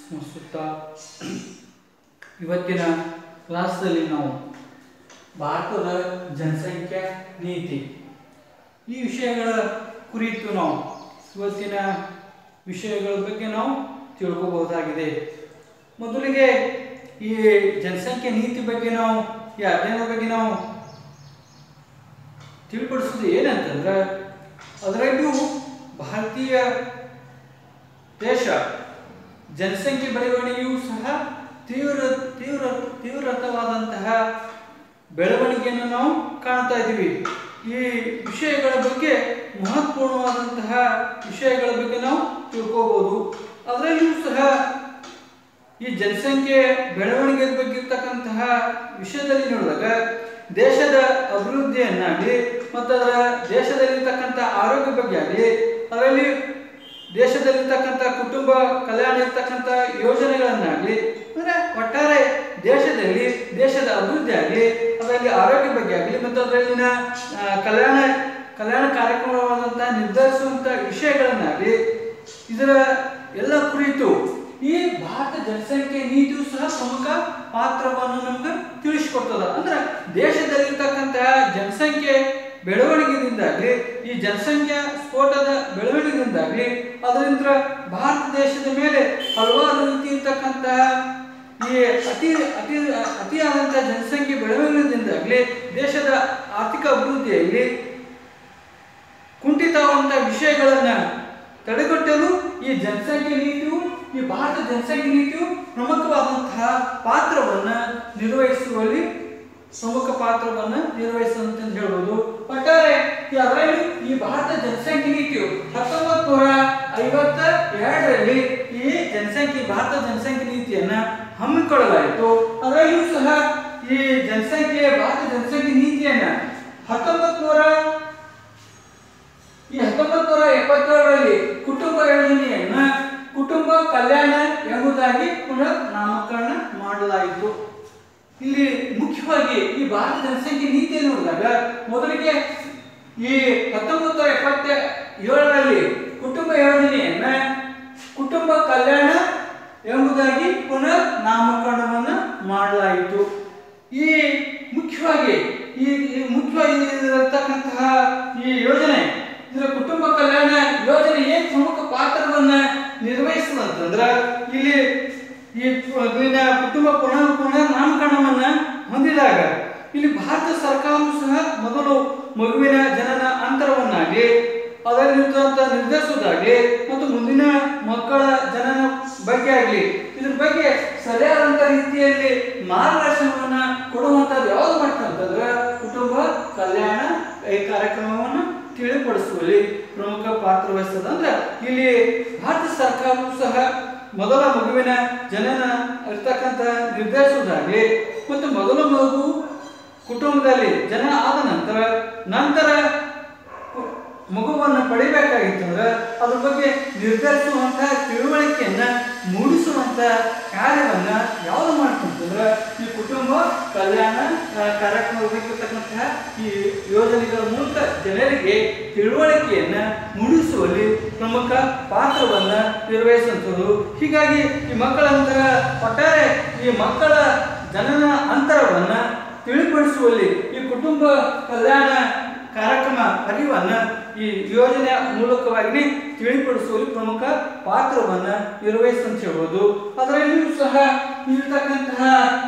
ಸ್ಮರಿಸುತ್ತಾ ಇವತ್ತಿನ ಕ್ಲಾಸ್ದಲ್ಲಿ ನಾವು ಭಾರತದ ಜನಸಂಖ್ಯಾ ನೀತಿ ಈ ವಿಷಯಗಳ ಕುರಿತು ನಾವು ಇವತ್ತಿನ ವಿಷಯಗಳ ಬಗ್ಗೆ ನಾವು ತಿಳ್ಕೋಬಹುದಾಗಿದೆ ಮೊದಲಿಗೆ ಈ ಜನಸಂಖ್ಯಾ ನೀತಿ ಬಗ್ಗೆ ನಾವು ಈ ಅಧ್ಯಯನದ ಬಗ್ಗೆ ನಾವು ತಿಳ್ಪಡಿಸೋದು ಏನಂತಂದ್ರೆ ಅದರಲ್ಲೂ ಭಾರತೀಯ ದೇಶ ಜನಸಂಖ್ಯೆ ಬೆಳವಣಿಗೆಯೂ ಸಹ ತೀವ್ರ ತೀವ್ರ ತೀವ್ರತವಾದಂತಹ ಬೆಳವಣಿಗೆಯನ್ನು ನಾವು ಕಾಣ್ತಾ ಇದ್ದೀವಿ ಈ ವಿಷಯಗಳ ಬಗ್ಗೆ ಮಹತ್ವಪೂರ್ಣವಾದಂತಹ ವಿಷಯಗಳ ಬಗ್ಗೆ ನಾವು ತಿಳ್ಕೋಬಹುದು ಅದರಲ್ಲಿಯೂ ಸಹ ಈ ಜನಸಂಖ್ಯೆ ಬೆಳವಣಿಗೆ ಬಗ್ಗೆ ಇರ್ತಕ್ಕಂತಹ ವಿಷಯದಲ್ಲಿ ನೋಡಿದಾಗ ದೇಶದ ಅಭಿವೃದ್ಧಿಯನ್ನಾಗಲಿ ಮತ್ತು ಅದರ ದೇಶದಲ್ಲಿರ್ತಕ್ಕಂಥ ಆರೋಗ್ಯ ಬಗ್ಗೆ ಆಗಲಿ ಅದರಲ್ಲಿ ದೇಶದಲ್ಲಿರ್ತಕ್ಕಂಥ ಕುಟುಂಬ ಕಲ್ಯಾಣ ಇರ್ತಕ್ಕಂಥ ಯೋಜನೆಗಳನ್ನಾಗಲಿ ಅಂದರೆ ಒಟ್ಟಾರೆ ದೇಶದಲ್ಲಿ ದೇಶದ ಅಭಿವೃದ್ಧಿ ಆಗಲಿ ಅದರಲ್ಲಿ ಆರೋಗ್ಯ ಬಗ್ಗೆ ಆಗಲಿ ಮತ್ತು ಅದರಲ್ಲಿನ ಆ, ಕಲ್ಯಾಣ ಕಲ್ಯಾಣ ಕಾರ್ಯಕ್ರಮವಾದಂತಹ ನಿರ್ಧರಿಸುವಂಥ ವಿಷಯಗಳನ್ನಾಗಲಿ ಇದರ ಎಲ್ಲ ಕುರಿತು ಈ ಭಾರತ ಜನಸಂಖ್ಯೆ ನೀತಿಯು ಸಹ ಪ್ರಮುಖ ಪಾತ್ರವನ್ನು ನಮ್ಗೆ ತಿಳಿಸಿಕೊಡ್ತದ ಅಂದ್ರೆ ದೇಶದಲ್ಲಿರ್ತಕ್ಕಂತಹ ಜನಸಂಖ್ಯೆ ಬೆಳವಣಿಗೆಯಿಂದಾಗ್ಲಿ ಈ ಜನಸಂಖ್ಯಾ ಸ್ಫೋಟದ ಬೆಳವಣಿಗೆಯಿಂದಾಗ್ಲಿ ಅದರಿಂದ ಭಾರತ ದೇಶದ ಮೇಲೆ ಹಲವಾರು ರೀತಿ ಇರ್ತಕ್ಕಂತಹ ಈ ಅತಿ ಅತಿ ಅತಿಯಾದಂತಹ ಜನಸಂಖ್ಯೆ ಬೆಳವಣಿಗೆಯಿಂದಾಗ್ಲಿ ದೇಶದ ಆರ್ಥಿಕ ಅಭಿವೃದ್ಧಿಯಲ್ಲಿ ಕುಂಠಿತವಾದಂಥ ವಿಷಯಗಳನ್ನ ತಡೆಗಟ್ಟಲು ಈ ಜನಸಂಖ್ಯೆ ನೀತಿಯು ಈ ಭಾರತ ಜನಸಂಖ್ಯೆ ನೀತಿಯು ಪ್ರಮುಖವಾದಂತಹ ಪಾತ್ರವನ್ನ ನಿರ್ವಹಿಸುವಲ್ಲಿ ಪ್ರಮುಖ ಪಾತ್ರವನ್ನ ನಿರ್ವಹಿಸುವಂತ ಹೇಳ್ಬೋದು ಒಟ್ಟಾರೆ ಈ ಅದರಲ್ಲಿ ಈ ಭಾರತ ಜನಸಂಖ್ಯೆ ನೀತಿಯು ಹತ್ತೊಂಬತ್ ನೂರ ಐವತ್ತ ಎರಡರಲ್ಲಿ ಈ ಜನಸಂಖ್ಯೆ ಭಾರತ ಜನಸಂಖ್ಯೆ ನೀತಿಯನ್ನ ಹಮ್ಮಿಕೊಳ್ಳಲಾಯಿತು ಅದರಲ್ಲಿಯೂ ಸಹ ಈ ಜನಸಂಖ್ಯೆ ಭಾರತ ಜನಸಂಖ್ಯೆ ನೀತಿಯನ್ನ ಹತ್ತೊಂಬತ್ ನೂರ ಈ ಹತ್ತೊಂಬತ್ತು ನೂರ ಎಪ್ಪತ್ತೇಳರಲ್ಲಿ ಕುಟುಂಬ ಯೋಜನೆಯನ್ನ ಕುಟುಂಬ ಕಲ್ಯಾಣ ಎಂಬುದಾಗಿ ಪುನಃ ನಾಮಕರಣ ಮಾಡಲಾಯಿತು ಇಲ್ಲಿ ಮುಖ್ಯವಾಗಿ ಈ ಭಾರತ ಜನಸಂಖ್ಯೆ ನೀತಿಯನ್ನು ನೋಡಿದಾಗ ಮೊದಲಿಗೆ ಈ ಹತ್ತೊಂಬತ್ತು ನೂರ ಎಪ್ಪತ್ತ ಏಳರಲ್ಲಿ ಕುಟುಂಬ ಯೋಜನೆಯನ್ನ ಕುಟುಂಬ ಕಲ್ಯಾಣ ಎಂಬುದಾಗಿ ಪುನಃ ನಾಮಕರಣವನ್ನು ಮಾಡಲಾಯಿತು ಈ ಮುಖ್ಯವಾಗಿ ಈ ಈ ಮುಖ್ಯವಾಗಿ ಇರತಕ್ಕಂತಹ ಈ ಯೋಜನೆ ಇದರ ಕುಟುಂಬ ಕಲ್ಯಾಣ ಯೋಜನೆ ಏನ್ ಪ್ರಮುಖ ಪಾತ್ರವನ್ನ ನಿರ್ವಹಿಸ್ತದಂತಂದ್ರ ಇಲ್ಲಿ ಈ ಪ- ಇಲ್ಲಿನ ಕುಟುಂಬ ಪುನಃ ಪುನಃ ನಾಮಕರಣವನ್ನ ಹೊಂದಿದಾಗ ಇಲ್ಲಿ ಭಾರತ ಸರ್ಕಾರವು ಸಹ ಮೊದಲು ಮಗುವಿನ ಜನನ ಅಂತರವನ್ನಾಗಲಿ ಅದರಲ್ಲಿರುವಂತ ನಿರ್ಧರಿಸುವುದಾಗಲಿ ಮತ್ತು ಮುಂದಿನ ಮಕ್ಕಳ ಜನನ ಬಗ್ಗೆ ಆಗಲಿ ಇದ್ರ ಬಗ್ಗೆ ಸರಿಯಾದಂತ ರೀತಿಯಲ್ಲಿ ಮಾರ್ಗದರ್ಶನವನ್ನ ಕೊಡುವಂತದ್ದು ಯಾವ್ದು ಮಾಡ್ತಂತಂದ್ರೆ ಕುಟುಂಬ ಕಲ್ಯಾಣ ಈ ಕಾರ್ಯಕ್ರಮವನ್ನು ತಿಳಿಪಡಿಸುವಲ್ಲಿ ಪ್ರಮುಖ ಪಾತ್ರ ವಹಿಸ್ತದ ಅಂದ್ರೆ ಇಲ್ಲಿ ಭಾರತ ಸರ್ಕಾರವು ಸಹ ಮೊದಲ ಮಗುವಿನ ಜನನ ಇರ್ತಕ್ಕಂಥ ನಿರ್ಧರಿಸುವುದಾಗಲಿ ಮತ್ತು ಮೊದಲ ಮಗು ಕುಟುಂಬದಲ್ಲಿ ಜನನ ಆದ ನಂತರ ನಂತರ ಕು- ಮಗುವನ್ನು ಪಡಿಬೇಕಾಗಿತ್ತಂದ್ರೆ ಅದ್ರ ಬಗ್ಗೆ ನಿರ್ಧರಿಸುವಂತ ತಿಳುವಳಿಕೆಯನ್ನ ಮೂಡಿಸುವಂತ ಕಾರ್ಯವನ್ನ ಯಾವುದು ಮಾಡ್ಕೊಂತಂದ್ರೆ ಈ ಕುಟುಂಬ ಕಲ್ಯಾಣ ಆ, ಕಾರ್ಯಕ್ರಮವಾಗಿರ್ತಕ್ಕಂತಹ ಈ ಯೋಜನೆಗಳ ಮೂಲಕ ಜನರಿಗೆ ತಿಳುವಳಿಕೆಯನ್ನ ಮೂಡಿಸುವಲ್ಲಿ ಪ್ರಮುಖ ಪಾತ್ರವನ್ನ ನಿರ್ವಹಿಸುವಂಥದ್ದು ಹೀಗಾಗಿ ಈ ಮಕ್ಕಳಂತ ಒಟ್ಟಾರೆ ಈ ಮಕ್ಕಳ ಜನನ ಅಂತರವನ್ನ ತಿಳಿಪಡಿಸುವಲ್ಲಿ ಈ ಕುಟುಂಬ ಕಲ್ಯಾಣ ಕಾರ್ಯಕ್ರಮ ಅರಿವನ್ನ ಈ ಯೋಜನೆಯ ಮೂಲಕವಾಗಿ ತಿಳಿಪಡಿಸುವಲ್ಲಿ ಪ್ರಮುಖ ಪಾತ್ರವನ್ನ ನಿರ್ವಹಿಸ್ತಂತ ಹೇಳ್ಬೋದು ಅದರಲ್ಲಿಯೂ ಸಹ ಇರ್ತಕ್ಕಂತಹ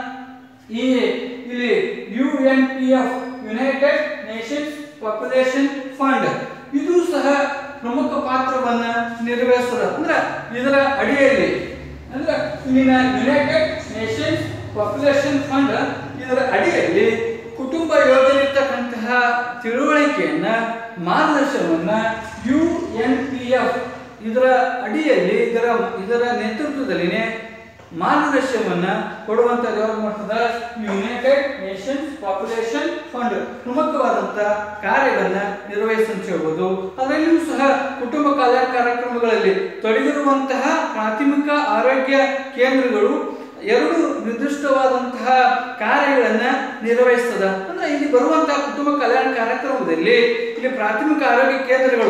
ಈ ಇಲ್ಲಿ U N P F United Nations population fund ಇದು ಸಹ ಪ್ರಮುಖ ಪಾತ್ರವನ್ನ ನಿರ್ವಹಿಸ್ತದೆ ಅಂದ್ರೆ ಇದರ ಅಡಿಯಲ್ಲಿ ಅಂದ್ರೆ ಇಲ್ಲಿನ ಯುನೈಟೆಡ್ ನೇಷನ್ಸ್ ಪಾಪ್ಯುಲೇಷನ್ ಫಂಡ್ ಇದರ ಅಡಿಯಲ್ಲಿ ಕುಟುಂಬ ಯೋಜನೆ ಇರ್ತಕ್ಕಂತಹ ತಿಳುವಳಿಕೆಯನ್ನ ಮಾರ್ಗದರ್ಶನವನ್ನ ಯು ಎನ್ ಪಿ ಎಫ್ ಇದರ ಅಡಿಯಲ್ಲಿ ಇದರ ಇದರ ನೇತೃತ್ವದಲ್ಲಿನೇ ಮಾರ್ಗದರ್ಶನವನ್ನ ಕೊಡುವಂತ ಯಾವ್ದು ಮಾಡ್ತದ ಯುನೈಟೆಡ್ ನೇಷನ್ಸ್ ಪಾಪ್ಯುಲೇಷನ್ ಫಂಡ್ ಪ್ರಮುಖವಾದಂತ ಕಾರ್ಯವನ್ನ ನಿರ್ವಹಿಸಂತ ಹೇಳ್ಬೋದು ಅದರಲ್ಲಿಯೂ ಸಹ ಕುಟುಂಬ ಕಲ್ಯಾಣ ಕಾರ್ಯಕ್ರಮಗಳಲ್ಲಿ ತೊಡಗಿರುವಂತಹ ಪ್ರಾಥಮಿಕ ಆರೋಗ್ಯ ಕೇಂದ್ರಗಳು ಎರಡು ನಿರ್ದಿಷ್ಟವಾದಂತಹ ಕಾರ್ಯಗಳನ್ನ ನಿರ್ವಹಿಸ್ತದ ಅಂದ್ರೆ ಇಲ್ಲಿ ಬರುವಂತಹ ಕುಟುಂಬ ಕಲ್ಯಾಣ ಕಾರ್ಯಕ್ರಮದಲ್ಲಿ ಇಲ್ಲಿ ಪ್ರಾಥಮಿಕ ಆರೋಗ್ಯ ಕೇಂದ್ರಗಳು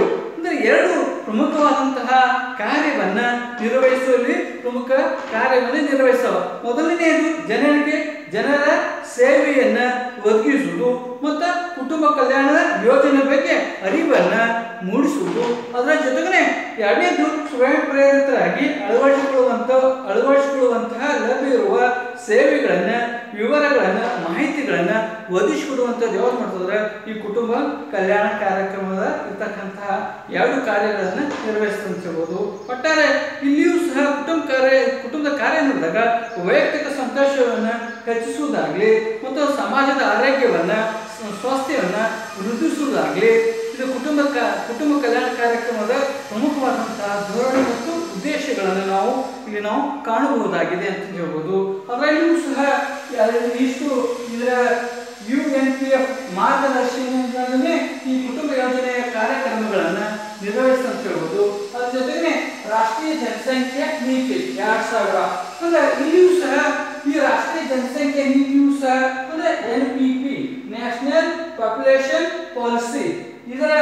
ಅಂದ್ರೆ ಎರಡು ಪ್ರಮುಖವಾದಂತಹ ಕಾರ್ಯವನ್ನ ನಿರ್ವಹಿಸುವಲ್ಲಿ ಪ್ರಮುಖ ಕಾರ್ಯವನ್ನು ನಿರ್ವಹಿಸವ ಮೊದಲನೆಯದು ಜನರಿಗೆ ಜನರ ಸೇವೆಯನ್ನ ಒದಗಿಸುವುದು ಮತ್ತು ಕುಟುಂಬ ಕಲ್ಯಾಣದ ಯೋಜನೆ ಬಗ್ಗೆ ಅರಿವನ್ನ ಮೂಡಿಸುವುದು ಅದರ ಜೊತೆಗನೆ ಎರಡನೇದು ಸ್ವಯಂ ಪ್ರೇರಿತರಾಗಿ ಅಳವಡಿಸಿಕೊಳ್ಳುವಂತ ಅಳವಡಿಸಿಕೊಳ್ಳುವಂತಹ ಲಭ್ಯವಿರುವ ಸೇವೆಗಳನ್ನ ವಿವರಗಳನ್ನ ಮಾಹಿತಿಗಳನ್ನ ಒದಗಿಸಿಕೊಡುವಂಥದ್ದು ಯಾವ್ದು ಮಾಡ್ತಂದ್ರೆ ಈ ಕುಟುಂಬ ಕಲ್ಯಾಣ ಕಾರ್ಯಕ್ರಮದ ಇರ್ತಕ್ಕಂತಹ ಎರಡು ಕಾರ್ಯಗಳನ್ನು ನಿರ್ವಹಿಸ್ತಂತ ಹೇಳ್ಬೋದು ಒಟ್ಟಾರೆ ಇಲ್ಲಿಯೂ ಸಹ ಕುಟುಂಬ ಕಾರ್ಯ ಕುಟುಂಬದ ಕಾರ್ಯ ನೋಡಿದಾಗ ವೈಯಕ್ತಿಕ ಸಂತೋಷವನ್ನ ಹೆಚ್ಚಿಸುವುದಾಗ್ಲಿ ಮತ್ತು ಸಮಾಜದ ಆರೋಗ್ಯವನ್ನ ಸ- ಸ್ವಾಸ್ಥ್ಯವನ್ನ ವೃದ್ಧಿಸುವುದಾಗ್ಲಿ ಇದು ಕುಟುಂಬ ಕ- ಕುಟುಂಬ ಕಲ್ಯಾಣ ಕಾರ್ಯಕ್ರಮದ ಪ್ರಮುಖವಾದಂತಹ ಧೋರಣೆ ಮತ್ತು ಉದ್ದೇಶಗಳನ್ನು ನಾವು ಇಲ್ಲಿ ನಾವು ಕಾಣಬಹುದಾಗಿದೆ ಅಂತ ಹೇಳ್ಬೋದು ಅದರಲ್ಲಿಯೂ ಸಹ ಯಾರು- ಇಷ್ಟು ಇದರ ಯು ಎನ್ ಪಿ ಎಫ್ ಮಾರ್ಗದರ್ಶನದಲ್ಲೇ ಈ ಕುಟುಂಬ ಯೋಜನೆಯ ಕಾರ್ಯಕ್ರಮಗಳನ್ನು ನಿರ್ವಹಿಸ್ತಂತ ಹೇಳ್ಬೋದು ಅದ್ರ ಜೊತೆಗೆ ರಾಷ್ಟ್ರೀಯ ಜನಸಂಖ್ಯೆ ನೀತಿ ಎರಡ್ ಸಾವಿರ ಅಂದ್ರೆ ಇಲ್ಲಿಯೂ ಸಹ ಈ ರಾಷ್ಟ್ರೀಯ ಜನಸಂಖ್ಯೆ ನೀತಿಯೂ ಸಹ ಅಂದ್ರೆ N P P national population policy ಇದರ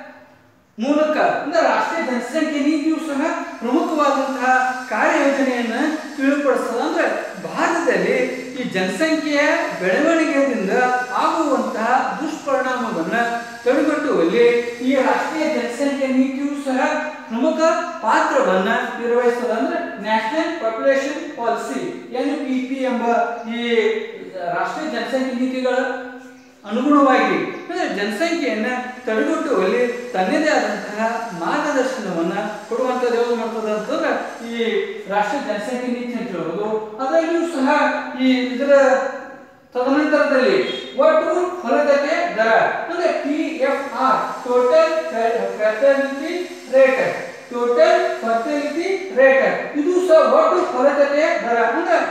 ಮೂಲಕ ಅಂದ್ರೆ ರಾಷ್ಟ್ರೀಯ ಜನಸಂಖ್ಯೆ ನೀತಿಯು ಸಹ ಪ್ರಮುಖವಾದಂತಹ ಕಾರ್ಯಯೋಜನೆಯನ್ನ ತಿಳಿಪಡಿಸ್ತದೆ ಅಂದ್ರೆ ಭಾರತದಲ್ಲಿ ಈ ಜನಸಂಖ್ಯೆಯ ಬೆಳವಣಿಗೆಯಿಂದ ಆಗುವಂತಹ ದುಷ್ಪರಿಣಾಮವನ್ನ ತಡೆಗಟ್ಟುವಲ್ಲಿ ಈ ರಾಷ್ಟ್ರೀಯ ಜನಸಂಖ್ಯೆ ನೀತಿಯು ಸಹ ಪ್ರಮುಖ ಪಾತ್ರವನ್ನ ನಿರ್ವಹಿಸ್ತದೆ ಅಂದ್ರೆ national population policy N P P ಎಂಬ ಈ ರಾಷ್ಟ್ರೀಯ ಜನಸಂಖ್ಯೆ ನೀತಿಗಳ ಅನುಗುಣವಾಗಿ ಅಂದ್ರೆ ಜನಸಂಖ್ಯೆಯನ್ನ ತಡೆಗಟ್ಟುವಲ್ಲಿ ತನ್ನದೇ ಆದಂತಹ ಮಾರ್ಗದರ್ಶನವನ್ನ ಕೊಡುವಂಥದ್ದು ಯಾವುದು ಮಾಡ್ತದೆ ಅಂತಂದ್ರೆ ಈ ರಾಷ್ಟ್ರೀಯ ಜನಸಂಖ್ಯೆ ನೀತಿ ಅಂತ ಹೇಳೋದು ಅದರಲ್ಲಿಯೂ ಸಹ ಈ ಇದರ ತದನಂತರದಲ್ಲಿ ಒಟ್ಟು ಫಲದತೆ ದರ ಅಂದ್ರೆ T F R total fertility rate total fertility rate ಇದು ಸಹ ಒಟ್ಟು ಫಲದತೆ ದರ ಅಂದ್ರೆ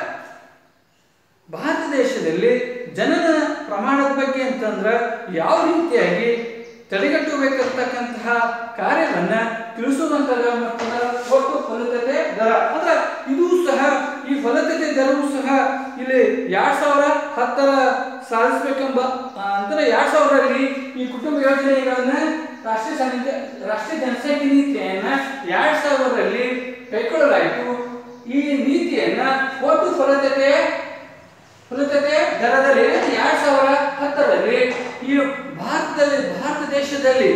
ಭಾರತ ದೇಶದಲ್ಲಿ ಜನನ ಪ್ರಮಾಣದ ಬಗ್ಗೆ ಅಂತಂದ್ರೆ ಯಾವ ರೀತಿಯಾಗಿ ತಡೆಗಟ್ಟಬೇಕಂತಕ್ಕಂತಹ ಕಾರ್ಯವನ್ನ ತಿಳಿಸುವಂತ ಒಟ್ಟು ಫಲಿತತೆ ದರ ಅಂದ್ರೆ ಇದು ಸಹ ಈ ಫಲಿತತೆ ದರವು ಸಹ ಇಲ್ಲಿ ಎರಡ್ ಸಾವಿರ ಹತ್ತರ ಸಾಧಿಸಬೇಕೆಂಬ ಆ, ಅಂದ್ರೆ ಎರಡ್ ಸಾವಿರದಲ್ಲಿ ಈ ಕುಟುಂಬ ಯೋಜನೆಗಳನ್ನ ರಾಷ್ಟ್ರೀಯ ಸಂಖ್ಯೆ ರಾಷ್ಟ್ರೀಯ ಜನಸಂಖ್ಯೆ ನೀತಿಯನ್ನ ಎರಡ್ ಸಾವಿರದಲ್ಲಿ ಕೈಗೊಳ್ಳಲಾಯಿತು ಈ ನೀತಿಯನ್ನ ಒಟ್ಟು ಫಲತತೆ ಫಲಿತತೆ ದರದಲ್ಲಿ ಎರಡ್ ಸಾವಿರ ಹತ್ತರಲ್ಲಿ ಈ ಭಾರತದಲ್ಲಿ ಭಾರತ ದೇಶದಲ್ಲಿ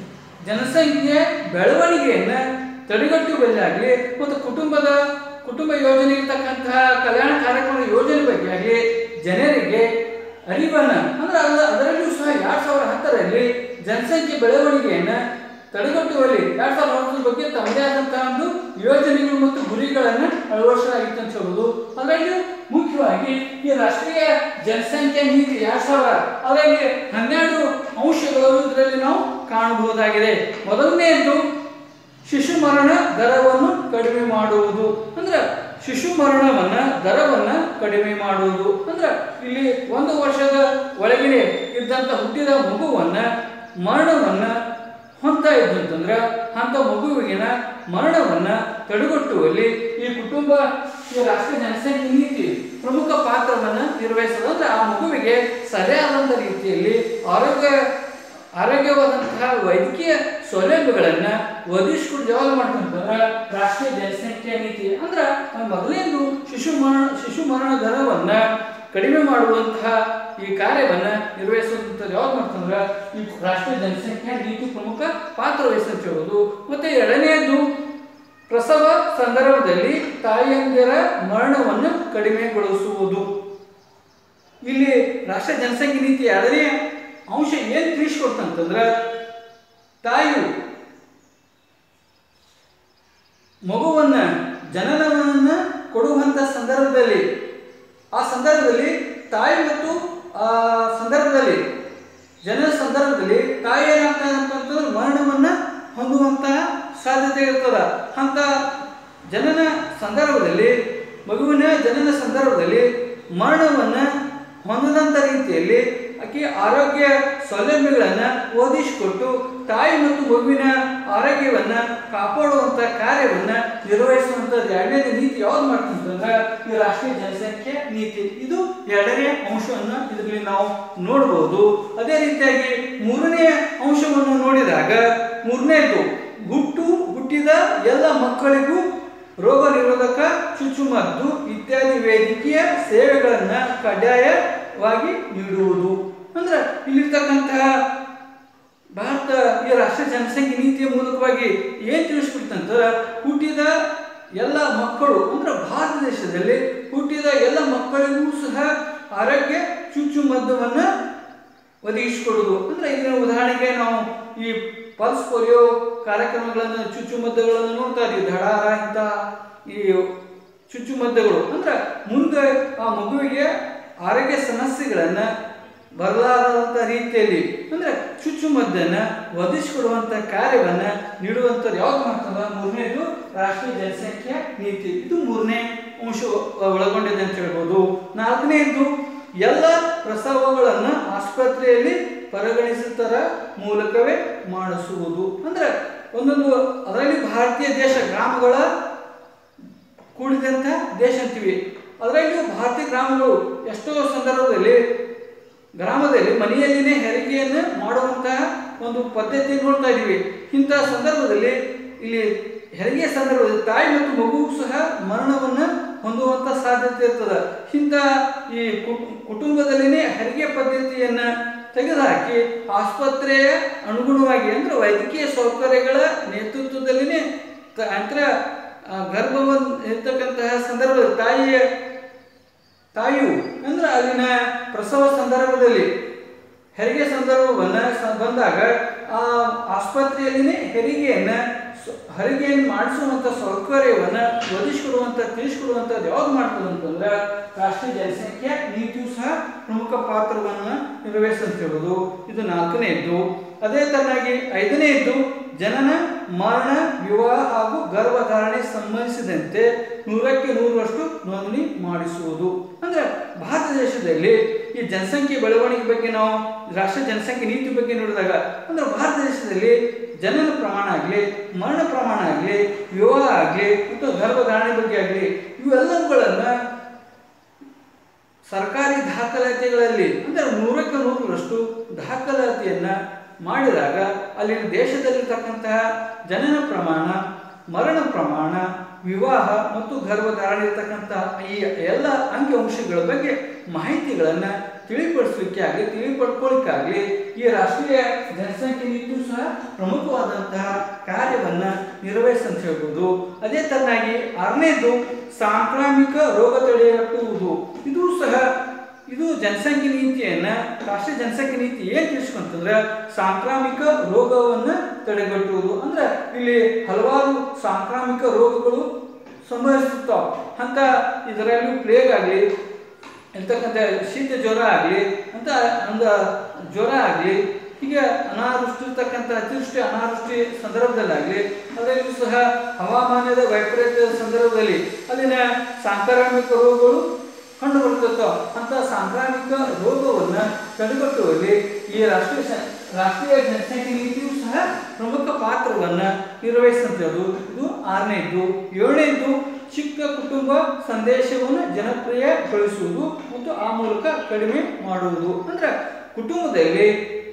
ಜನಸಂಖ್ಯೆ ಬೆಳವಣಿಗೆಯನ್ನ ತಡೆಗಟ್ಟುವುದಾಗಲಿ ಮತ್ತು ಕುಟುಂಬದ ಕುಟುಂಬ ಯೋಜನೆ ಇರ್ತಕ್ಕಂತಹ ಕಲ್ಯಾಣ ಕಾರ್ಯಕ್ರಮದ ಯೋಜನೆ ಬಗ್ಗೆ ಆಗಲಿ ಜನರಿಗೆ ಅರಿವನ್ನ ಅಂದ್ರೆ ಅದ ಅದರಲ್ಲಿಯೂ ಸಹ ಎರಡ್ ಸಾವಿರ ಹತ್ತರಲ್ಲಿ ಜನಸಂಖ್ಯೆ ಬೆಳವಣಿಗೆಯನ್ನ ತಡೆಗಟ್ಟುವಲ್ಲಿ ಎರಡ್ ಸಾವಿರದ ಹತ್ತರ ಬಗ್ಗೆ ತಮ್ಮದೇ ಆದಂತಹ ಒಂದು ಯೋಜನೆಗಳು ಮತ್ತು ಗುರಿಗಳನ್ನು ಅಳವಡಿಸಲಾಗಿತ್ತು ಅಂತ ಹೇಳುವುದು ಅದರಲ್ಲಿ ಮುಖ್ಯವಾಗಿ ಈ ರಾಷ್ಟ್ರೀಯ ಜನಸಂಖ್ಯಾ ನೀತಿ ಎರಡ್ ಸಾವಿರ ಅದರಲ್ಲಿ ಹನ್ನೆರಡು ಅಂಶಗಳು ಇದರಲ್ಲಿ ನಾವು ಕಾಣಬಹುದಾಗಿದೆ ಮೊದಲನೆಯದು ಶಿಶು ಮರಣ ದರವನ್ನು ಕಡಿಮೆ ಮಾಡುವುದು ಅಂದ್ರೆ ಶಿಶು ಮರಣವನ್ನ ದರವನ್ನ ಕಡಿಮೆ ಮಾಡುವುದು ಅಂದ್ರೆ ಇಲ್ಲಿ ಒಂದು ವರ್ಷದ ಒಳಗಡೆ ಇದ್ದಂತ ಹುಟ್ಟಿದ ಮಗುವನ್ನ ಮರಣವನ್ನ ಹೊಂತಾ ಇದ್ದಂತಂದ್ರ ಅಂತ ಮಗುವಿನ ಮರಣವನ್ನ ತಡೆಗಟ್ಟುವಲ್ಲಿ ಈ ಕುಟುಂಬ ಈ ರಾಷ್ಟ್ರೀಯ ಜನಸಂಖ್ಯೆ ನೀತಿ ಪ್ರಮುಖ ಪಾತ್ರವನ್ನ ನಿರ್ವಹಿಸೋದು ಅಂದ್ರೆ ಆ ಮಗುವಿಗೆ ಸರಿಯಾದಂತ ರೀತಿಯಲ್ಲಿ ಆರೋಗ್ಯ ಆರೋಗ್ಯವಾದಂತಹ ವೈದ್ಯಕೀಯ ಸೌಲಭ್ಯಗಳನ್ನ ಒದಗಿಸ್ಕೊಂಡು ಯಾವಾಗ ಮಾಡ್ಕೊಂತಂದ್ರ ರಾಷ್ಟ್ರೀಯ ಜನಸಂಖ್ಯಾ ನೀತಿ ಅಂದ್ರ ಮೊದಲೇನು ಶಿಶು ಮರಣ ಶಿಶು ಮರಣ ದರವನ್ನ ಕಡಿಮೆ ಮಾಡುವಂತಹ ಈ ಕಾರ್ಯವನ್ನ ನಿರ್ವಹಿಸುವಂಥದ್ದು ಯಾವಾಗ ಮಾಡ್ತಂದ್ರ ಈ ರಾಷ್ಟ್ರೀಯ ಜನಸಂಖ್ಯಾ ನೀತಿ ಪ್ರಮುಖ ಪಾತ್ರ ವಹಿಸಂತ ಹೇಳೋದು ಮತ್ತೆ ಎರಡನೆಯದು ಪ್ರಸವ ಸಂದರ್ಭದಲ್ಲಿ ತಾಯಿಯಂದಿರ ಮರಣವನ್ನು ಕಡಿಮೆಗೊಳಿಸುವುದು ಇಲ್ಲಿ ರಾಷ್ಟ್ರೀಯ ಜನಸಂಖ್ಯೆ ನೀತಿ ಎರಡನೇ ಅಂಶ ಏನ್ ತಿಳಿಸ್ಕೊಡ್ತಂತಂದ್ರ ತಾಯಿಯು ಮಗುವನ್ನ ಜನನವನ್ನ ಕೊಡುವಂತ ಸಂದರ್ಭದಲ್ಲಿ ಆ ಸಂದರ್ಭದಲ್ಲಿ ತಾಯಿ ಮತ್ತು ಆ ಸಂದರ್ಭದಲ್ಲಿ ಜನನ ಸಂದರ್ಭದಲ್ಲಿ ತಾಯಿ ಏನಾಗ್ತದೆ ಅಂತಂದ್ರೆ ಮರಣವನ್ನ ಹೊಂದುವಂತಹ ಸಾಧ್ಯತೆ ಇರ್ತದ ಅಂತ ಜನನ ಸಂದರ್ಭದಲ್ಲಿ ಮಗುವಿನ ಜನನ ಸಂದರ್ಭದಲ್ಲಿ ಮರಣವನ್ನ ಹೊಂದದಂತ ರೀತಿಯಲ್ಲಿ ಆಕೆ ಆರೋಗ್ಯ ಸೌಲಭ್ಯಗಳನ್ನ ಒದಗಿಸಿಕೊಟ್ಟು ತಾಯಿ ಮತ್ತು ಮಗುವಿನ ಆರೋಗ್ಯವನ್ನ ಕಾಪಾಡುವಂತ ಕಾರ್ಯವನ್ನ ನಿರ್ವಹಿಸುವಂತದ್ದು ಎರಡನೇ ನೀತಿ ಯಾವ್ದು ಮಾಡ್ತಂತಂದ್ರೆ ಈ ರಾಷ್ಟ್ರೀಯ ಜನಸಂಖ್ಯೆ ನೀತಿ ಇದು ಎರಡನೇ ಅಂಶವನ್ನ ಇದರಲ್ಲಿ ನಾವು ನೋಡಬಹುದು ಅದೇ ರೀತಿಯಾಗಿ ಮೂರನೇ ಅಂಶವನ್ನು ನೋಡಿದಾಗ ಮೂರನೇದು ಹುಟ್ಟು ಹುಟ್ಟಿದ ಎಲ್ಲ ಮಕ್ಕಳಿಗೂ ರೋಗ ನಿರೋಧಕ ಚುಚ್ಚುಮದ್ದು ಇತ್ಯಾದಿ ವೈದ್ಯಕೀಯ ಸೇವೆಗಳನ್ನ ಕಡ್ಡಾಯವಾಗಿ ನೀಡುವುದು ಅಂದ್ರೆ ಇಲ್ಲಿರ್ತಕ್ಕಂತಹ ಭಾರತ ಈ ರಾಷ್ಟ್ರೀಯ ಜನಸಂಖ್ಯೆ ನೀತಿಯ ಮೂಲಕವಾಗಿ ಏನ್ ತಿಳಿಸ್ಬಿಡ್ತಂತ ಹುಟ್ಟಿದ ಎಲ್ಲ ಮಕ್ಕಳು ಅಂದ್ರೆ ಭಾರತ ದೇಶದಲ್ಲಿ ಹುಟ್ಟಿದ ಎಲ್ಲ ಮಕ್ಕಳಿಗೂ ಸಹ ಆರೋಗ್ಯ ಚುಚ್ಚುಮದ್ದವನ್ನ ಒದಗಿಸಿಕೊಡುವುದು ಅಂದ್ರೆ ಇದರ ಉದಾಹರಣೆಗೆ ನಾವು ಈ ಪಲ್ಸ್ ಪೋಲಿಯೋ ಕಾರ್ಯಕ್ರಮಗಳನ್ನು ಚುಚ್ಚುಮದ್ದುಗಳನ್ನು ನೋಡ್ತಾ ಇದೀವಿ ದಡಾರ ಇಂಥ ಈ ಚುಚ್ಚುಮದ್ದುಗಳು ಅಂದ್ರೆ ಮುಂದೆ ಆ ಮಗುವಿಗೆ ಆರೋಗ್ಯ ಸಮಸ್ಯೆಗಳನ್ನ ಬರಲಾರದಂಥ ರೀತಿಯಲ್ಲಿ ಅಂದ್ರೆ ಚುಚ್ಚುಮದ್ದನ್ನ ಒದಗಿಸಿಕೊಡುವಂತ ಕಾರ್ಯವನ್ನ ನೀಡುವಂಥದ್ದು ಯಾವ್ದು ಮಾಡ್ತದ ಮೂರನೇದು ರಾಷ್ಟ್ರೀಯ ಜನಸಂಖ್ಯಾ ನೀತಿ ಇದು ಮೂರನೇ ಅಂಶ ಒಳಗೊಂಡಿದೆ ಅಂತ ಹೇಳ್ಬೋದು ನಾಲ್ಕನೇದು ಎಲ್ಲ ಪ್ರಸವಗಳನ್ನು ಆಸ್ಪತ್ರೆಯಲ್ಲಿ ಪರಿಗಣಿಸುತ್ತರ ಮೂಲಕವೇ ಮಾಡಿಸುವುದು ಅಂದ್ರೆ ಒಂದೊಂದು ಅದರಲ್ಲಿ ಭಾರತೀಯ ದೇಶ ಗ್ರಾಮಗಳ ಕೂಡಿದಂಥ ದೇಶ ಅಂತೀವಿ ಅದರಲ್ಲಿಯೂ ಭಾರತೀಯ ಗ್ರಾಮಗಳು ಎಷ್ಟೋ ಸಂದರ್ಭದಲ್ಲಿ ಗ್ರಾಮದಲ್ಲಿ ಮನೆಯಲ್ಲಿನೇ ಹೆರಿಗೆಯನ್ನು ಮಾಡುವಂತಹ ಒಂದು ಪದ್ಧತಿ ನೋಡ್ತಾ ಇದ್ದೀವಿ ಇಂತಹ ಸಂದರ್ಭದಲ್ಲಿ ಇಲ್ಲಿ ಹೆರಿಗೆ ಸಂದರ್ಭದಲ್ಲಿ ತಾಯಿ ಮತ್ತು ಮಗು ಸಹ ಮರಣವನ್ನು ಹೊಂದುವಂತ ಸಾಧ್ಯತೆ ಇರ್ತದೆ ಇಂಥ ಈ ಕು- ಕುಟುಂಬದಲ್ಲಿನೇ ಹೆರಿಗೆ ಪದ್ಧತಿಯನ್ನ ತೆಗೆದುಹಾಕಿ ಆಸ್ಪತ್ರೆಯ ಅನುಗುಣವಾಗಿ ಅಂದ್ರೆ ವೈದ್ಯಕೀಯ ಸೌಕರ್ಯಗಳ ನೇತೃತ್ವದಲ್ಲಿನೇ ತ- ಅಂದ್ರೆ ಆ, ಗರ್ಭವನ್ನು ಇರ್ತಕ್ಕಂತಹ ಸಂದರ್ಭದಲ್ಲಿ ತಾಯಿಯ ತಾಯಿಯು ಅಂದ್ರೆ ಅಲ್ಲಿನ ಪ್ರಸವ ಸಂದರ್ಭದಲ್ಲಿ ಹೆರಿಗೆ ಸಂದರ್ಭವನ್ನ ಸ- ಬಂದಾಗ ಆ ಆಸ್ಪತ್ರೆಯಲ್ಲಿನೇ ಹೆರಿಗೆಯನ್ನ ಸ- ಹೆರಿಗೆಯನ್ನು ಮಾಡಿಸುವಂತ ಸೌಕರ್ಯವನ್ನ ಒದಗಿಸಿಕೊಡುವಂತ ತಿಳಿಸಿಕೊಡುವಂಥದ್ದು ಯಾವ್ದು ಮಾಡ್ತದೆ ಅಂತಂದ್ರೆ ರಾಷ್ಟ್ರೀಯ ಜನಸಂಖ್ಯಾ ನೀತಿಯು ಸಹ ಪ್ರಮುಖ ಪಾತ್ರವನ್ನ ನಿರ್ವಹಿಸ್ತಂತ ಹೇಳುವುದು ಇದು ನಾಲ್ಕನೆಯದ್ದು ಅದೇ ತರನಾಗಿ ಐದನೆಯದ್ದು ಜನನ ಮರಣ ವಿವಾಹ ಹಾಗೂ ಗರ್ಭಧಾರಣೆ ಸಂಬಂಧಿಸಿದಂತೆ ನೂರಕ್ಕೆ ನೂರರಷ್ಟು ನೋಂದಣಿ ಮಾಡಿಸುವುದು ಅಂದ್ರೆ ಭಾರತ ದೇಶದಲ್ಲಿ ಈ ಜನಸಂಖ್ಯೆ ಬೆಳವಣಿಗೆ ಬಗ್ಗೆ ನಾವು ರಾಷ್ಟ್ರೀಯ ಜನಸಂಖ್ಯೆ ನೀತಿ ಬಗ್ಗೆ ನೋಡಿದಾಗ ಅಂದ್ರೆ ಭಾರತ ದೇಶದಲ್ಲಿ ಜನನ ಪ್ರಮಾಣ ಆಗಲಿ ಮರಣ ಪ್ರಮಾಣ ಆಗಲಿ ವಿವಾಹ ಆಗಲಿ ಮತ್ತು ಗರ್ಭಧಾರಣೆ ಬಗ್ಗೆ ಆಗಲಿ ಇವೆಲ್ಲವುಗಳನ್ನ ಸರ್ಕಾರಿ ದಾಖಲಾತಿಗಳಲ್ಲಿ ಅಂದರೆ ನೂರಕ್ಕೆ ನೂರರಷ್ಟು ದಾಖಲಾತಿಯನ್ನ ಮಾಡಿದಾಗ ಅಲ್ಲಿನ ದೇಶದಲ್ಲಿರ್ತಕ್ಕಂತಹ ಜನನ ಪ್ರಮಾಣ ಮರಣ ಪ್ರಮಾಣ ವಿವಾಹ ಮತ್ತು ಗರ್ಭಧಾರಣೆ ಇರತಕ್ಕಂತಹ ಈ ಎಲ್ಲ ಅಂಕಿಅಂಶಗಳ ಬಗ್ಗೆ ಮಾಹಿತಿಗಳನ್ನ ತಿಳಿಪಡಿಸಲಿಕ್ಕೆ ಆಗಲಿ ತಿಳಿಪಡ್ಕೊಳ್ಳಿಕ್ಕಾಗಲಿ ಈ ರಾಷ್ಟ್ರೀಯ ಜನಸಂಖ್ಯೆ ನೀತಿಯು ಸಹ ಪ್ರಮುಖವಾದಂತಹ ಕಾರ್ಯವನ್ನ ನಿರ್ವಹಿಸಂತ ಹೇಳ್ಬೋದು ಅದೇ ತರನಾಗಿ ಆರನೇದು ಸಾಂಕ್ರಾಮಿಕ ರೋಗ ತಡೆಗಟ್ಟುವುದು ಇದು ಸಹ ಇದು ಜನಸಂಖ್ಯೆ ನೀತಿಯನ್ನ ರಾಷ್ಟ್ರೀಯ ಜನಸಂಖ್ಯೆ ನೀತಿ ಏನ್ ತಿಳಿಸ್ಕೊಂತಂದ್ರೆ ಸಾಂಕ್ರಾಮಿಕ ರೋಗವನ್ನ ತಡೆಗಟ್ಟುವುದು ಅಂದ್ರೆ ಇಲ್ಲಿ ಹಲವಾರು ಸಾಂಕ್ರಾಮಿಕ ರೋಗಗಳು ಸಂಭವಿಸುತ್ತಾವ ಅಂತ ಇದರಲ್ಲಿ ಪ್ಲೇಗ್ ಆಗಲಿ ಇರ್ತಕ್ಕಂಥ ಶೀತ ಜ್ವರ ಆಗಲಿ ಅಂತ ಅಂದ ಜ್ವರ ಆಗಲಿ ಹೀಗೆ ಅನಾವೃಷ್ಟಿ ಇರ್ತಕ್ಕಂಥ ಅತಿವೃಷ್ಟಿ ಅನಾವೃಷ್ಟಿ ಸಂದರ್ಭದಲ್ಲಾಗಲಿ ಅದರಲ್ಲೂ ಸಹ ಹವಾಮಾನದ ವೈಪರೀತ್ಯದ ಸಂದರ್ಭದಲ್ಲಿ ಅಲ್ಲಿನ ಸಾಂಕ್ರಾಮಿಕ ರೋಗಗಳು ಕಂಡು ಬರ್ತೈತೋ ಅಂತ ಸಾಂಕ್ರಾಮಿಕ ರೋಗವನ್ನ ತಡೆಗಟ್ಟುವಲ್ಲಿ ಈ ರಾಷ್ಟ್ರೀಯ ಸ- ರಾಷ್ಟ್ರೀಯ ಜನಸಂಖ್ಯೆ ನೀತಿಯು ಸಹ ಪ್ರಮುಖ ಪಾತ್ರವನ್ನ ನಿರ್ವಹಿಸುವಂಥದ್ದು ಇದು ಆರನೇದು ಏಳನೇದು ಚಿಕ್ಕ ಕುಟುಂಬ ಸಂದೇಶವನ್ನು ಜನಪ್ರಿಯಗೊಳಿಸುವುದು ಮತ್ತು ಆ ಮೂಲಕ ಕಡಿಮೆ ಮಾಡುವುದು ಅಂದ್ರೆ ಕುಟುಂಬದಲ್ಲಿ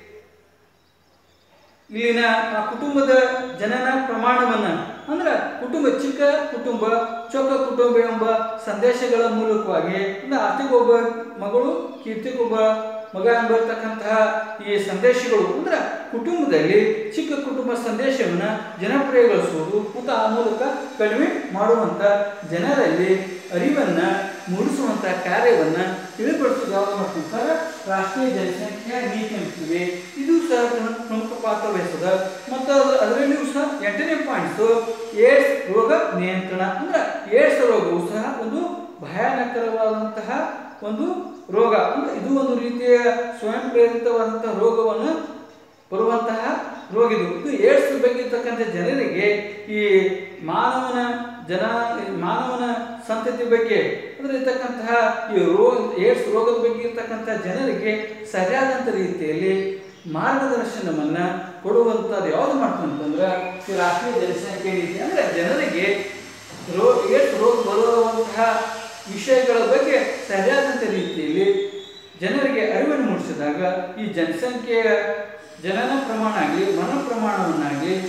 ಇಲ್ಲಿನ ಆ ಕುಟುಂಬದ ಜನನ ಪ್ರಮಾಣವನ್ನ ಅಂದ್ರೆ ಕುಟುಂಬ ಚಿಕ್ಕ ಕುಟುಂಬ ಚೊಕ್ಕ ಕುಟುಂಬ ಎಂಬ ಸಂದೇಶಗಳ ಮೂಲಕವಾಗಿ ಅಂದ್ರೆ ಆರ್ತಿಗೊಬ್ಬ ಮಗಳು ಕೀರ್ತಿಗೊಬ್ಬ ಮಗ ಎಂಬಿರ್ತಕ್ಕಂತಹ ಈ ಸಂದೇಶಗಳು ಅಂದ್ರೆ ಕುಟುಂಬದಲ್ಲಿ ಚಿಕ್ಕ ಕುಟುಂಬ ಸಂದೇಶವನ್ನ ಜನಪ್ರಿಯಗೊಳಿಸುವುದು ಮತ್ತು ಆ ಮೂಲಕ ಕಡಿಮೆ ಮಾಡುವಂತ ಜನರಲ್ಲಿ ಅರಿವನ್ನ ಮೂಡಿಸುವಂತ ಕಾರ್ಯವನ್ನ ತಿಳಿಪಡಿಸುವುದು ಯಾವುದು ಮಾಡ್ತಾರೆ ರಾಷ್ಟ್ರೀಯ ಜನಸಂಖ್ಯಾ ನೀತಿ ಅಂತೀವಿ ಇದು ಸಹ ಪ್ರಮುಖ- ಪ್ರಮುಖ ಪಾತ್ರ ವಹಿಸ್ತದ ಮತ್ತು ಅದು- ಅದರಲ್ಲಿಯೂ ಸಹ ಎಂಟನೇ ಪಾಯಿಂಟ್ಸ್ ಏಡ್ಸ್ ರೋಗ ನಿಯಂತ್ರಣ ಅಂದ್ರೆ ಏಡ್ಸ್ ರೋಗವು ಸಹ ಒಂದು ಭಯಾನಕರವಾದಂತಹ ಒಂದು ರೋಗ ಅಂದ್ರೆ ಇದು ಒಂದು ರೀತಿಯ ಸ್ವಯಂ ಪ್ರೇರಿತವಾದಂತಹ ರೋಗವನ್ನು ಬರುವಂತಹ ರೋಗ ಇದು ಇದು ಏಡ್ಸ್ ಬಗ್ಗೆ ಇರ್ತಕ್ಕಂಥ ಜನರಿಗೆ ಈ ಮಾನವನ ಜನ ಮಾನವನ ಸಂತತಿ ಬಗ್ಗೆ ಅಂದ್ರೆ ಇರ್ತಕ್ಕಂತಹ ಈ ರೋಗ ಏಡ್ಸ್ ರೋಗದ ಬಗ್ಗೆ ಇರ್ತಕ್ಕಂತಹ ಜನರಿಗೆ ಸರಿಯಾದಂಥ ರೀತಿಯಲ್ಲಿ ಮಾರ್ಗದರ್ಶನವನ್ನ ಕೊಡುವಂಥದ್ದು ಯಾವುದು ಮಾಡ್ತಂತಂದ್ರೆ ಈ ರಾಷ್ಟ್ರೀಯ ಜನಸಂಖ್ಯೆ ನೀತಿ ಅಂದ್ರೆ ಜನರಿಗೆ ರೋ ಏಡ್ಸ್ ರೋಗ ಬರುವಂತಹ ವಿಷಯಗಳ ಬಗ್ಗೆ ಸರಿಯಾದಂಥ ರೀತಿಯಲ್ಲಿ ಜನರಿಗೆ ಅರಿವನ್ನು ಮೂಡಿಸಿದಾಗ ಈ ಜನಸಂಖ್ಯೆಯ ಜನನ ಪ್ರಮಾಣ ಆಗಲಿ ಮರಣ ಪ್ರಮಾಣವನ್ನಾಗಲಿ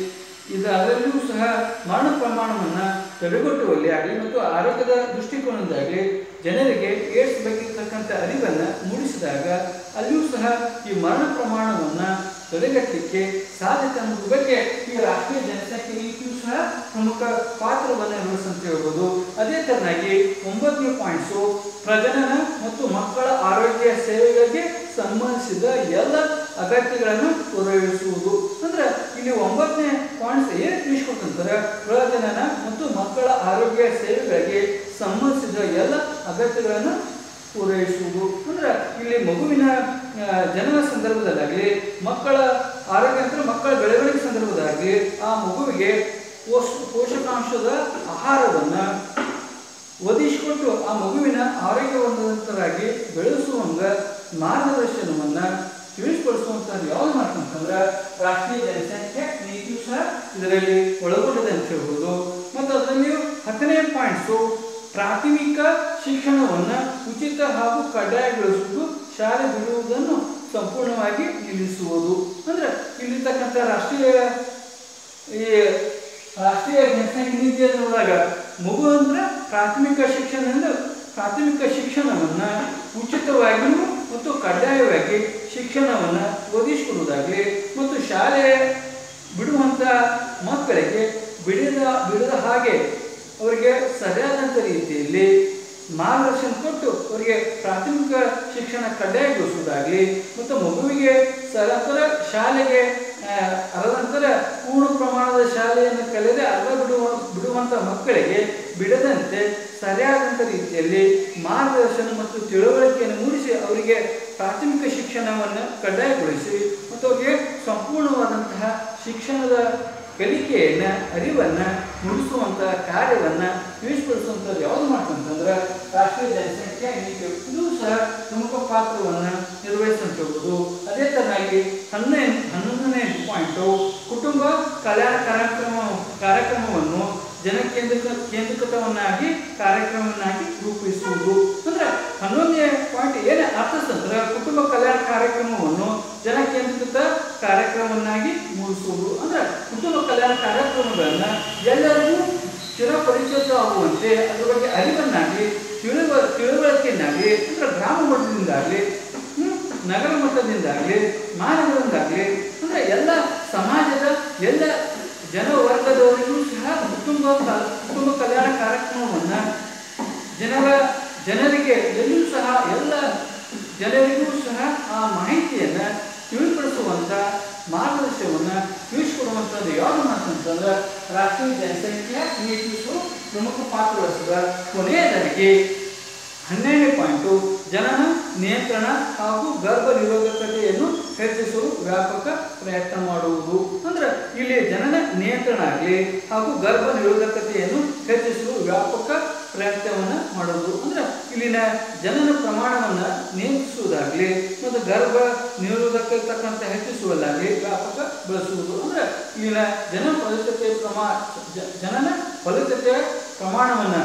ಇದು ಅದರಲ್ಲಿಯೂ ಸಹ ಮರಣ ಪ್ರಮಾಣವನ್ನು ತಡೆಗಟ್ಟುವಲ್ಲಿ ಆಗಲಿ ಮತ್ತು ಆರೋಗ್ಯದ ದೃಷ್ಟಿಕೋನದಿಂದಾಗಲಿ ಜನರಿಗೆ ಏಡ್ಸ್ ಬಗ್ಗೆ ಇರ್ತಕ್ಕಂಥ ಅರಿವನ್ನು ಮೂಡಿಸಿದಾಗ ಅಲ್ಲಿಯೂ ಸಹ ಈ ಮರಣ ಪ್ರಮಾಣವನ್ನು ತಡೆಗಟ್ಟಲಿಕ್ಕೆ ಸಾಧ್ಯತೆ ಅನ್ನೋದ್ರ ಬಗ್ಗೆ ಈ ರಾಷ್ಟ್ರೀಯ ಜನಸಂಖ್ಯೆ ನೀತಿಯು ಸಹ ಪ್ರಮುಖ ಪಾತ್ರವನ್ನು ನಿರ್ವಹಿಸಂತ ಹೇಳ್ಬೋದು ಅದೇ ತರನಾಗಿ ಒಂಬತ್ತನೇ ಪಾಯಿಂಟ್ಸು ಪ್ರಜನನ ಮತ್ತು ಮಕ್ಕಳ ಆರೋಗ್ಯ ಸೇವೆಗಳಿಗೆ ಸಂಬಂಧಿಸಿದ ಎಲ್ಲ ಅಗತ್ಯಗಳನ್ನು ಪೂರೈಸುವುದು ಅಂದ್ರೆ ಇಲ್ಲಿ ಒಂಬತ್ತನೇ ಪಾಯಿಂಟ್ಸ್ ಏನು ತಿಳಿಸ್ಕೊಡ್ತಂತಾರೆ ಪ್ರಜನನ ಮತ್ತು ಮಕ್ಕಳ ಆರೋಗ್ಯ ಸೇವೆಗಳಿಗೆ ಸಂಬಂಧಿಸಿದ ಎಲ್ಲ ಅಗತ್ಯಗಳನ್ನು ಪೂರೈಸುವುದು ಅಂದ್ರೆ ಇಲ್ಲಿ ಮಗುವಿನ ಆ, ಜನನ ಸಂದರ್ಭದಲ್ಲಾಗಲಿ ಮಕ್ಕಳ ಆರೋಗ್ಯ ಅಂದ್ರೆ ಮಕ್ಕಳ ಬೆಳವಣಿಗೆ ಸಂದರ್ಭದಾಗಲಿ ಆ ಮಗುವಿಗೆ ಪೋಷ ಪೋಷಕಾಂಶದ ಆಹಾರವನ್ನು ಒದಗಿಸಿಕೊಟ್ಟು ಆ ಮಗುವಿನ ಆರೋಗ್ಯವಂತರಾಗಿ ಬೆಳೆಸುವಂಗ ಮಾರ್ಗದರ್ಶನವನ್ನ ತಿಳಿಸ್ಕೊಡಿಸುವಂಥದ್ದು ಯಾವ್ದು ಮಾಡ್ತಂತಂದ್ರೆ ರಾಷ್ಟ್ರೀಯ ಜನಸಂಖ್ಯೆ ನೀತಿಯು ಸಹ ಇದರಲ್ಲಿ ಒಳಗೊಂಡಿದೆ ಅಂತ ಹೇಳ್ಬೋದು ಮತ್ತು ಅದರಲ್ಲಿಯೂ ಹತ್ತನೇ ಪಾಯಿಂಟ್ಸು ಪ್ರಾಥಮಿಕ ಶಿಕ್ಷಣವನ್ನು ಉಚಿತ ಹಾಗೂ ಕಡ್ಡಾಯಗೊಳಿಸುವುದು ಶಾಲೆ ಬಿಡುವುದನ್ನು ಸಂಪೂರ್ಣವಾಗಿ ನಿಲ್ಲಿಸುವುದು ಅಂದ್ರೆ ಇಲ್ಲಿರ್ತಕ್ಕಂಥ ರಾಷ್ಟ್ರೀಯ ಈ ರಾಷ್ಟ್ರೀಯ ಜನಸಂಖ್ಯೆ ನೀತಿಯನ್ನು ನೋಡಿದಾಗ ಮಗು ಅಂದ್ರೆ ಪ್ರಾಥಮಿಕ ಶಿಕ್ಷಣದಿಂದ ಪ್ರಾಥಮಿಕ ಶಿಕ್ಷಣವನ್ನ ಉಚಿತವಾಗಿಯೂ ಮತ್ತು ಕಡ್ಡಾಯವಾಗಿ ಶಿಕ್ಷಣವನ್ನ ಒದಗಿಸಿಕೊಡುವುದಾಗಲಿ ಮತ್ತು ಶಾಲೆ ಬಿಡುವಂತ ಮಕ್ಕಳಿಗೆ ಬಿಡದ ಬಿಡದ ಹಾಗೆ ಅವರಿಗೆ ಸರಿಯಾದಂಥ ರೀತಿಯಲ್ಲಿ ಮಾರ್ಗದರ್ಶನ ಕೊಟ್ಟು ಅವರಿಗೆ ಪ್ರಾಥಮಿಕ ಶಿಕ್ಷಣ ಕಡ್ಡಾಯಗೊಳಿಸುವುದಾಗಲಿ ಮತ್ತು ಮಗುವಿಗೆ ಸರಂತರ ಶಾಲೆಗೆ ಆ, ಅರ್ಧ ನಂತರ ಪೂರ್ಣ ಪ್ರಮಾಣದ ಶಾಲೆಯನ್ನು ಕಲಿಯದೆ ಅರ್ಧ ಬಿಡುವ ಬಿಡುವಂಥ ಮಕ್ಕಳಿಗೆ ಬಿಡದಂತೆ ಸರಿಯಾದಂಥ ರೀತಿಯಲ್ಲಿ ಮಾರ್ಗದರ್ಶನ ಮತ್ತು ತಿಳುವಳಿಕೆಯನ್ನು ಮೂಡಿಸಿ ಅವರಿಗೆ ಪ್ರಾಥಮಿಕ ಶಿಕ್ಷಣವನ್ನು ಕಡ್ಡಾಯಗೊಳಿಸಿ ಮತ್ತು ಅವರಿಗೆ ಸಂಪೂರ್ಣವಾದಂತಹ ಶಿಕ್ಷಣದ ಕಲಿಕೆಯನ್ನ ಅರಿವನ್ನ ಮೂಡಿಸುವಂತ ಕಾರ್ಯವನ್ನ ತಿಳಿಸ್ಪಡಿಸುವಂಥದ್ದು ಯಾವ್ದು ಮಾಡ್ತಂತಂದ್ರೆ ರಾಷ್ಟ್ರೀಯ ಜನಸಂಖ್ಯೆ ನೀತಿ ಇದು ಸಹ ಪ್ರಮುಖ ಪಾತ್ರವನ್ನ ನಿರ್ವಹಿಸಂತ ಹೋಗುದು ಅದೇ ತರನಾಗಿ ಹನ್ನೆ ಹನ್ನೊಂದನೇ ಪಾಯಿಂಟು ಕುಟುಂಬ ಕಲ್ಯಾಣ ಕಾರ್ಯಕ್ರಮ ಕಾರ್ಯಕ್ರಮವನ್ನು ಜನಕೇಂದ್ರಿಕ ಕೇಂದ್ರೀಕೃತವನ್ನಾಗಿ ಕಾರ್ಯಕ್ರಮವನ್ನಾಗಿ ರೂಪಿಸುವುದು ಅಂದ್ರೆ ಹನ್ನೊಂದನೇ ಪಾಯಿಂಟ್ ಏನೇ ಅರ್ಥಸ್ತಂದ್ರೆ ಕುಟುಂಬ ಕಲ್ಯಾಣ ಕಾರ್ಯಕ್ರಮವನ್ನು ಜನಕೇಂದ್ರೀಕೃತ ಕಾರ್ಯಕ್ರಮವನ್ನಾಗಿ ಮೂಡಿಸುವುದು ಅಂದ್ರೆ ಕುಟುಂಬ ಕಲ್ಯಾಣ ಕಾರ್ಯಕ್ರಮಗಳನ್ನ ಎಲ್ಲರಿಗೂ ಚಿರಪರಿಚಿತ ಆಗುವಂತೆ ಅದ್ರ ಬಗ್ಗೆ ಅರಿವನ್ನಾಗಲಿ ತಿಳುವ ತಿಳುವಳಿಕೆಯನ್ನಾಗಲಿ ಅಂದ್ರೆ ಗ್ರಾಮ ಮಟ್ಟದಿಂದಾಗಲಿ ಹ್ಮ್, ನಗರ ಮಟ್ಟದಿಂದಾಗಲಿ ಮಾನವರಿಂದಾಗಲಿ ಅಂದ್ರೆ ಎಲ್ಲ ಸಮಾಜದ ಎಲ್ಲ ಜನವರ್ಗದವರಿಗೂ ಸಹ ಕುಟುಂಬ ಕ- ಕುಟುಂಬ ಕಲ್ಯಾಣ ಕಾರ್ಯಕ್ರಮವನ್ನ ಜನರ ಜನರಿಗೆ ಎಲ್ಲಿಯೂ ಸಹ ಎಲ್ಲ ಜನರಿಗೂ ಸಹ ಆ ಮಾಹಿತಿಯನ್ನ ತಿಳಿಪಡಿಸುವಂತ ಮಾರ್ಗದರ್ಶನವನ್ನ ತಿಳಿಸ್ಕೊಡುವಂಥದ್ದು ಯಾವುದು ಮಾತಂತಂದ್ರೆ ರಾಷ್ಟ್ರೀಯ ಜನಸಂಖ್ಯೆ ನೀತಿಸು ಪ್ರಮುಖ ಪಾತ್ರ ವಹಿಸಿದ ಕೊನೆಯದಾಗಿ ಹನ್ನೆರಡನೇ ಪಾಯಿಂಟು ಜನನ ನಿಯಂತ್ರಣ ಹಾಗೂ ಗರ್ಭ ನಿರೋಧಕತೆಯನ್ನು ಹೆಚ್ಚಿಸಲು ವ್ಯಾಪಕ ಪ್ರಯತ್ನ ಮಾಡುವುದು ಅಂದ್ರೆ ಇಲ್ಲಿ ಜನನ ನಿಯಂತ್ರಣ ಆಗಲಿ ಹಾಗೂ ಗರ್ಭ ನಿರೋಧಕತೆಯನ್ನು ಹೆಚ್ಚಿಸಲು ವ್ಯಾಪಕ ಪ್ರಯತ್ನವನ್ನ ಮಾಡುವುದು ಅಂದ್ರೆ ಇಲ್ಲಿನ ಜನನ ಪ್ರಮಾಣವನ್ನ ನಿಯಂತ್ರಿಸುವುದಾಗಲಿ ಮತ್ತು ಗರ್ಭ ನಿರೋಧಕ ಇರ್ತಕ್ಕಂಥ ಹೆಚ್ಚಿಸುವಲ್ಲಾಗಲಿ ವ್ಯಾಪಕ ಬಳಸುವುದು ಅಂದ್ರೆ ಇಲ್ಲಿನ ಜನ ಫಲಿತತೆ ಪ್ರಮಾಣ ಜ- ಜನನ ಫಲಿತತೆಯ ಪ್ರಮಾಣವನ್ನ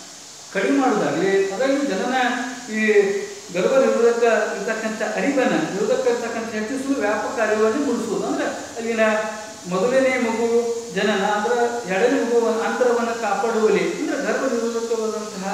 ಕಡಿಮೆ ಮಾಡೋದಾಗಲಿ ಅದರಲ್ಲೂ ಜನನ ಈ ಗರ್ಭ ನಿರೋಧಕ ಇರ್ತಕ್ಕಂಥ ಅರಿವನ್ನ ನಿರೋಧಕ ಇರ್ತಕ್ಕಂಥ ಹೆಚ್ಚಿಸಲು ವ್ಯಾಪಕ ಅರಿವನ್ನು ಮೂಡಿಸುವುದು ಅಂದ್ರೆ ಅಲ್ಲಿನ ಮೊದಲನೇ ಮಗು ಜನನ ಅಂದ್ರೆ ಎರಡನೇ ಮಗು ಅಂತರವನ್ನು ಕಾಪಾಡುವಲ್ಲಿ ಅಂದ್ರೆ ಗರ್ಭ ನಿರೋಧಕವಾದಂತಹ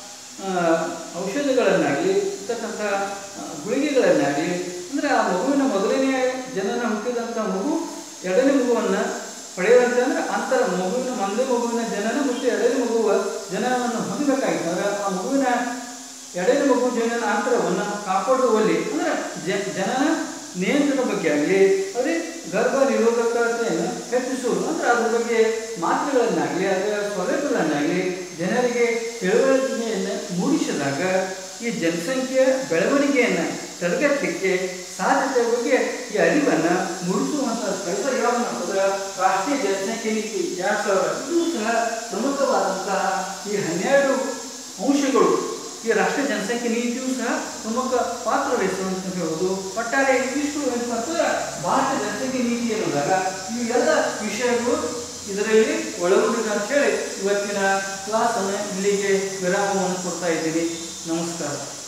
ಆ, ಔಷಧಗಳನ್ನಾಗಲಿ ಇರ್ತಕ್ಕಂಥ ಆ, ಗುಳಿಗೆಗಳನ್ನಾಗಲಿ ಅಂದ್ರೆ ಆ ಮಗುವಿನ ಮೊದಲನೇ ಜನನ ಹುಟ್ಟಿದಂಥ ಮಗು ಎರಡನೇ ಮಗುವನ್ನ ಪಡೆಯುವಂತೆ ಅಂದ್ರೆ ಅಂತರ ಮಗುವಿನ ಒಂದೇ ಮಗುವಿನ ಜನನ ಮತ್ತು ಎರಡನೇ ಮಗುವ ಜನನವನ್ನು ಹೊಂದಬೇಕಾಗಿತ್ತು ಅಂದ್ರೆ ಆ ಮಗುವಿನ ಎರಡನೇ ಮಗು ಜನನ ಅಂತರವನ್ನು ಕಾಪಾಡುವಲ್ಲಿ ಅಂದ್ರೆ ಜ- ಜನನ ನಿಯಂತ್ರಣ ಬಗ್ಗೆ ಆಗಲಿ ಅದೇ ಗರ್ಭ ನಿರೋಧಕತೆಯನ್ನು ಹೆಚ್ಚಿಸುವುದು ಅಂದ್ರೆ ಅದ್ರ ಬಗ್ಗೆ ಮಾತ್ರೆಗಳನ್ನಾಗಲಿ ಅದರ ಸೌಲಭ್ಯಗಳನ್ನಾಗಲಿ ಜನರಿಗೆ ತಿಳುವಳಿಕೆಯನ್ನು ಮೂಡಿಸಿದಾಗ ಈ ಜನಸಂಖ್ಯೆಯ ಬೆಳವಣಿಗೆಯನ್ನು ತಡೆಗಟ್ಟಲಿಕ್ಕೆ ಸಾಧ್ಯತೆ ಬಗ್ಗೆ ಈ ಅರಿವನ್ನು ಮೂಡಿಸುವಂಥ ಕೆಲಸ ಯಾವುದು ಮಾಡ್ತದೆ ರಾಷ್ಟ್ರೀಯ ಜನಸಂಖ್ಯೆ ನೀತಿ ಎರಡು ಸಾವಿರ ಇದು ಸಹ ಪ್ರಮುಖವಾದಂತಹ ಈ ಹನ್ನೆರಡು ಅಂಶಗಳು ಈ ರಾಷ್ಟ್ರೀಯ ಜನಸಂಖ್ಯೆ ನೀತಿಯೂ ಸಹ ಪ್ರಮುಖ ಪಾತ್ರ ವಹಿಸುವಂತ ಹೇಳ್ಬೋದು ಒಟ್ಟಾರೆ ಇಷ್ಟು ಏನಪ್ಪ ಅಂತಂದ್ರೆ ಭಾರತ ಜನಸಂಖ್ಯೆ ನೀತಿ ಅನ್ನೋದಾಗ ಈ ಎಲ್ಲ ವಿಷಯಗಳು ಇದರಲ್ಲಿ ಒಳಗೊಂಡಿದೆ ಅಂತ ಹೇಳಿ ಇವತ್ತಿನ ಕ್ಲಾಸನ್ನು ಇಲ್ಲಿಗೆ ವಿರಾಮವನ್ನು ಕೊಡ್ತಾ ಇದ್ದೀನಿ ನಮಸ್ಕಾರ